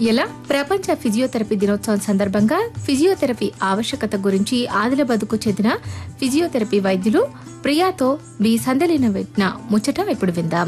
ఇలా ప్రపంచ ఫిజియోథెరపీ దినోత్సవం సందర్భంగా ఫిజియోథెరపీ ఆవశ్యకత గురించి ఆదిలాబాద్కు చెందిన ఫిజియోథెరపీ వైద్యులు ప్రియాతో మీ సందలిన పెట్టిన ముచ్చట ఇప్పుడు విందాం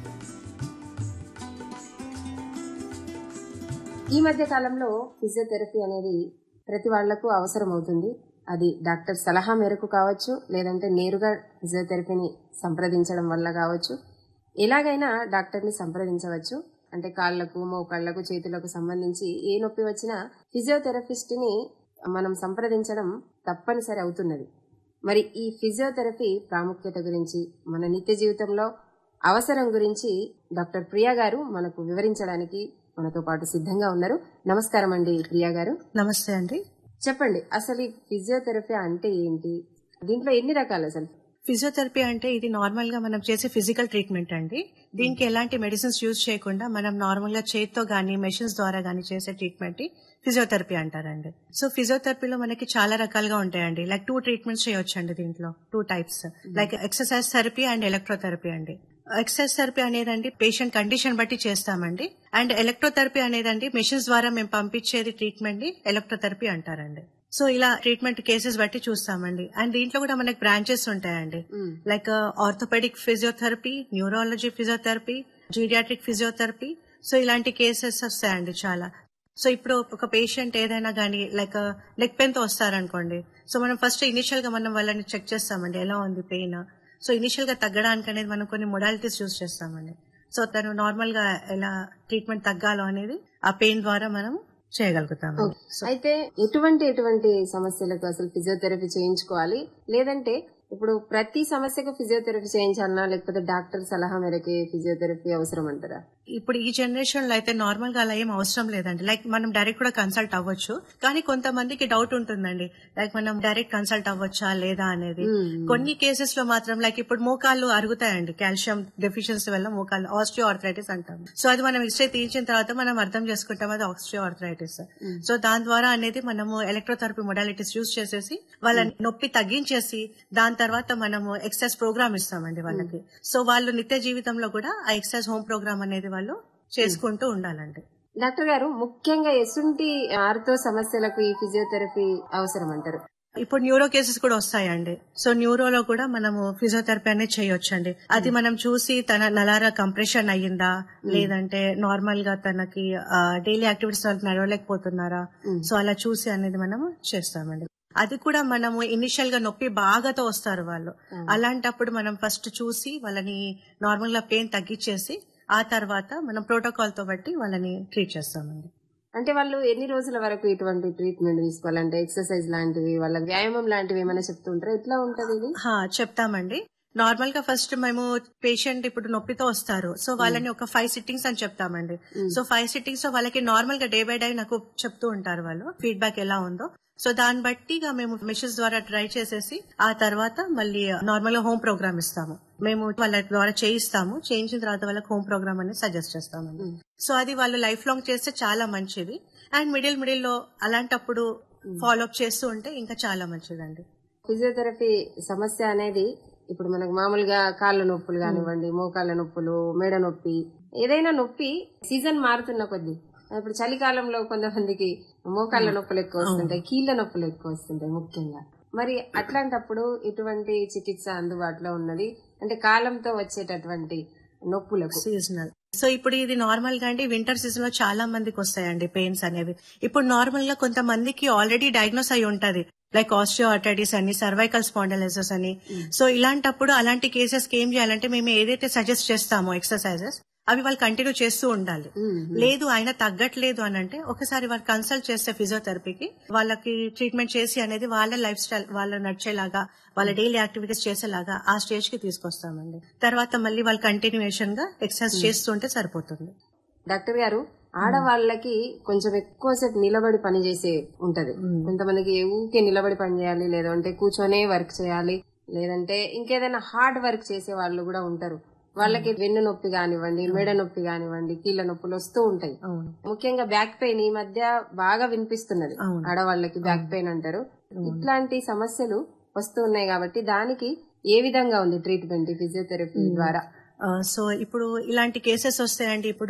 ఈ మధ్య కాలంలో ఫిజియోథెరపీ అనేది ప్రతి వాళ్లకు అవసరం అవుతుంది అది డాక్టర్ సలహా మేరకు కావచ్చు లేదంటే నేరుగా ఫిజియోథెరపీని సంప్రదించడం వల్ల కావచ్చు ఎలాగైనా డాక్టర్ని సంప్రదించవచ్చు అంటే కాళ్లకు మోకాళ్లకు చేతులకు సంబంధించి ఏ నొప్పి వచ్చినా ఫిజియోథెరపిస్ట్ని మనం సంప్రదించడం తప్పనిసరి అవుతున్నది మరి ఈ ఫిజియోథెరపీ ప్రాముఖ్యత గురించి మన నిత్య జీవితంలో అవసరం గురించి డాక్టర్ ప్రియా గారు మనకు వివరించడానికి మనతో పాటు సిద్ధంగా ఉన్నారు నమస్కారం అండి ప్రియా గారు నమస్తే అండి చెప్పండి అసలు ఈ ఫిజియోథెరపీ అంటే ఏంటి దీంట్లో ఎన్ని రకాలు అసలు ఫిజియోథెరపీ అంటే ఇది నార్మల్ గా మనం చేసే ఫిజికల్ ట్రీట్మెంట్ అండి దీనికి ఎలాంటి మెడిసిన్స్ యూజ్ చేయకుండా మనం నార్మల్ గా చేతితో గానీ మెషిన్స్ ద్వారా గానీ చేసే ట్రీట్మెంట్ ఫిజియోథెరపీ అంటారండి సో ఫిజియోథెరపీలో మనకి చాలా రకాలుగా ఉంటాయండి లైక్ టూ ట్రీట్మెంట్స్ చేయొచ్చండి దీంట్లో two types like exercise therapy and electrotherapy అండి ఎక్సర్సైజ్ థెరపీ అనేదండి పేషెంట్ కండిషన్ బట్టి చేస్తామండి అండ్ ఎలక్ట్రోథెరపీ అనేదండి మెషిన్స్ ద్వారా మేము పంపించేది ట్రీట్మెంట్ ని ఎలక్ట్రోథెరపీ అంటారండి సో ఇలా ట్రీట్మెంట్ కేసెస్ బట్టి చూస్తామండి అండ్ దీంట్లో కూడా మనకి బ్రాంచెస్ ఉంటాయండి like orthopaedic physiotherapy neurology physiotherapy geriatric physiotherapy so ఇలాంటి కేసెస్ వస్తాయండి చాలా సో ఇప్పుడు ఒక పేషెంట్ ఏదైనా కానీ లైక్ నెక్ పెయిన్ తో వస్తారనుకోండి సో మనం ఫస్ట్ ఇనిషియల్ గా మనం వాళ్ళని చెక్ చేస్తామండి ఎలా ఉంది పెయిన్ సో ఇనిషియల్ గా తగ్గడానికి అనేది మనం కొన్ని మొడాలిటీస్ యూస్ చేస్తామండి సో తను నార్మల్ గా ఎలా ట్రీట్మెంట్ తగ్గాలో అనేది ఆ పెయిన్ ద్వారా మనం చేయగలుగుతాము సో అయితే ఎటువంటి ఎటువంటి సమస్యలకు అసలు ఫిజియోథెరపీ చేయించుకోవాలి లేదంటే ఇప్పుడు ప్రతి సమస్యకు ఫిజియోథెరపీ చేయించాలన్నా లేకపోతే డాక్టర్ సలహా మేరకే ఫిజియోథెరపీ అవసరం అంటారా ఇప్పుడు ఈ జనరేషన్ లో అయితే నార్మల్ గా అలా ఏం అవసరం లేదండి లైక్ మనం డైరెక్ట్ కూడా కన్సల్ట్ అవ్వచ్చు కానీ కొంతమందికి డౌట్ ఉంటుందండి లైక్ మనం డైరెక్ట్ కన్సల్ట్ అవ్వచ్చా లేదా అనేది కొన్ని కేసెస్ లో మాత్రం లైక్ ఇప్పుడు మోకాళ్ళు అరుగుతాయండి కాల్షియం డెఫిషియన్సీ వల్ల మోకాళ్ళు ఆస్టియో ఆర్థరైటిస్ అంటాం సో అది మనం ఎక్స్రే తీయించిన తర్వాత మనం అర్థం చేసుకుంటాం అది ఆస్టియో ఆర్థరైటిస్ సో దాని ద్వారా అనేది మనము ఎలక్ట్రోథెరపీ మొడాలిటీస్ యూస్ చేసేసి వాళ్ళ నొప్పి తగ్గించేసి దాని తర్వాత మనము ఎక్సర్సైజ్ ప్రోగ్రామ్ ఇస్తామండి వాళ్ళకి సో వాళ్ళు నిత్య జీవితంలో కూడా ఆ ఎక్సర్సైజ్ హోమ్ ప్రోగ్రామ్ అనేది వాళ్ళు చేసుకుంటూ ఉండాలండి డాక్టర్ గారు ముఖ్యంగా ఎసుంటి ఆర్థో సమస్యలకు ఈ ఫిజియోథెరపీ అవసరం అంటారు ఇప్పుడు న్యూరో కేసెస్ కూడా వస్తాయండి సో న్యూరోలో కూడా మనము ఫిజియోథెరపీ అనేది చేయొచ్చండి అది మనం చూసి తన నలారా కంప్రెషన్ అయ్యిందా లేదంటే నార్మల్ గా తనకి డైలీ యాక్టివిటీస్ వాళ్ళకి నడవలేకపోతున్నారా సో అలా చూసి అనేది మనము చేస్తామండి అది కూడా మనము ఇనిషియల్ గా నొప్పి బాగాతో వస్తారు వాళ్ళు అలాంటప్పుడు మనం ఫస్ట్ చూసి వాళ్ళని నార్మల్ గా పెయిన్ తగ్గించేసి ఆ తర్వాత మనం ప్రోటోకాల్ తో బట్టి వాళ్ళని ట్రీట్ చేస్తామండి అంటే వాళ్ళు ఎన్ని రోజుల వరకు ఇటువంటి ట్రీట్మెంట్ తీసుకోవాలంటే ఎక్సర్సైజ్ లాంటివి వాళ్ళ వ్యాయామం లాంటివి ఏమైనా చెప్తుంటారా ఎట్లా ఉంటది ఇది హా, చెప్తామండి నార్మల్ గా ఫస్ట్ మేము పేషెంట్ ఇప్పుడు నొప్పితో వస్తారు సో వాళ్ళని ఒక ఫైవ్ సిట్టింగ్స్ అని చెప్తామండి సో ఫైవ్ సిట్టింగ్స్ లో వాళ్ళకి నార్మల్ గా డే బై డే నాకు చెప్తూ ఉంటారు వాళ్ళు ఫీడ్బ్యాక్ ఎలా ఉందో సో దాన్ని బట్టి ఇక మేము మెషిన్స్ ద్వారా ట్రై చేసేసి ఆ తర్వాత మళ్ళీ నార్మల్ గా హోమ్ ప్రోగ్రామ్ ఇస్తాము మేము వాళ్ళ ద్వారా చేయిస్తాము చేయించిన తర్వాత వాళ్ళకి హోమ్ ప్రోగ్రామ్ అనేది సజెస్ట్ చేస్తామండి సో అది వాళ్ళు లైఫ్ లాంగ్ చేస్తే చాలా మంచిది అండ్ మిడిల్ మిడిల్ లో అలాంటప్పుడు ఫాలో అప్ చేస్తూ ఉంటే ఇంకా చాలా మంచిదండి ఫిజియోథెరపీ సమస్య అనేది ఇప్పుడు మనకు మామూలుగా కాళ్ళ నొప్పులు కానివ్వండి మోకాళ్ళ నొప్పులు మెడ నొప్పి ఏదైనా నొప్పి సీజన్ మారుతున్న కొద్దీ ఇప్పుడు చలికాలంలో కొంతమందికి మోకాళ్ళ నొప్పులు ఎక్కువ వస్తుంటాయి కీళ్ళ నొప్పులు ఎక్కువ వస్తుంటాయి ముఖ్యంగా మరి అట్లాంటప్పుడు ఇటువంటి చికిత్స అందుబాటులో ఉన్నది అంటే కాలంతో వచ్చేటటువంటి నొప్పులకు సీజనల్ సో ఇప్పుడు ఇది నార్మల్ గా అండి వింటర్ సీజన్ లో చాలా మందికి వస్తాయండి పెయిన్స్ అనేవి ఇప్పుడు నార్మల్ గా కొంతమందికి ఆల్రెడీ డయాగ్నోస్ అయి ఉంటది లైక్ ఆస్టియో ఆర్థరైటిస్ అని సర్వైకల్ స్పాండలైసిస్ అని సో ఇలాంటప్పుడు అలాంటి కేసెస్ కి ఏం చేయాలంటే మేము ఏదైతే సజెస్ట్ చేస్తామో ఎక్సర్సైజెస్ అవి వాళ్ళు కంటిన్యూ చేస్తూ ఉండాలి లేదు ఆయన తగ్గట్లేదు అని అంటే ఒకసారి వాళ్ళు కన్సల్ట్ చేస్తే ఫిజియోథెరపీకి వాళ్ళకి ట్రీట్మెంట్ చేసి అనేది వాళ్ళ లైఫ్ స్టైల్ వాళ్ళ నడిచేలాగా వాళ్ళ డైలీ యాక్టివిటీస్ చేసేలాగా ఆ స్టేజ్ కి తీసుకొస్తామండి తర్వాత మళ్ళీ వాళ్ళు కంటిన్యూషన్ గా ఎక్సర్సైజ్ చేస్తుంటే సరిపోతుంది డాక్టర్ గారు ఆడవాళ్ళకి కొంచెం ఎక్కువసేపు నిలబడి పని చేసే ఉంటది కొంతమందికి ఊకే నిలబడి పని చేయాలి లేదంటే కూర్చొనే వర్క్ చేయాలి లేదంటే ఇంకేదైనా హార్డ్ వర్క్ చేసే వాళ్ళు కూడా ఉంటారు వాళ్ళకి వెన్ను నొప్పి కానివ్వండి మెడ నొప్పి కానివ్వండి కీళ్ళ నొప్పులు వస్తూ ఉంటాయి అవును ముఖ్యంగా బ్యాక్ పెయిన్ ఈ మధ్య బాగా వినిపిస్తున్నది అవును. ఆడవాళ్ళకి బ్యాక్ పెయిన్ అంటారు ఇట్లాంటి సమస్యలు వస్తూ ఉన్నాయి కాబట్టి దానికి ఏ విధంగా ఉంది ట్రీట్మెంట్ ఫిజియోథెరపీ ద్వారా సో ఇప్పుడు ఇలాంటి కేసెస్ వస్తాయండి ఇప్పుడు